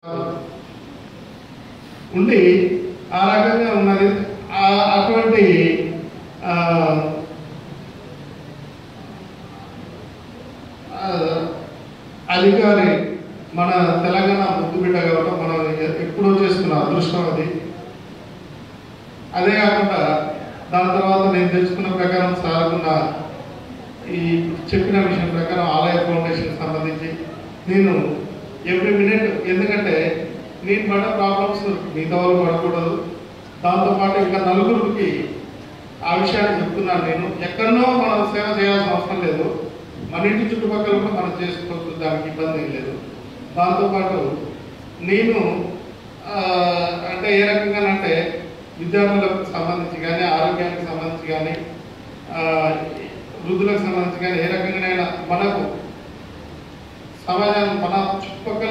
ఉండి ఆ రకంగా ఉన్నది ఆ- అటువంటి ఆ, ఆ, అధికారి మన తెలంగాణ ముద్దు బిడ్డ కాబట్టి మనం ఎ- ఎప్పుడో చేసుకున్న అదృష్టం అది అదే కాకుండా దాని తర్వాత నేను తెలుసుకున్న ప్రకారం సాగున్న ఈ చెప్పిన విషయం ప్రకారం ఆలయ ఫౌండేషన్ సంబంధించి నేను ఎవ్రీ మినిట్ ఎందుకంటే నేను పడ్డ ప్రాబ్లమ్స్ మిగతా వాళ్ళు పడకూడదు దాంతోపాటు ఇంకా నలుగురికి ఆ విషయాన్ని చెప్తున్నాను నేను ఎక్కడనో మనం సేవ చేయాల్సిన అవసరం లేదు మన ఇంటి చుట్టుపక్కల కూడా మనం చేసుకోవచ్చు దానికి ఇబ్బంది ఏం లేదు దాంతోపాటు నేను ఆ, అంటే ఏ రకంగానంటే విద్యార్థులకు సంబంధించి కానీ ఆరోగ్యానికి సంబంధించి కానీ ఆ, వృద్ధులకు సంబంధించి కానీ ఏ రకంగానైనా మనకు సమాజం మన చుట్టుపక్కల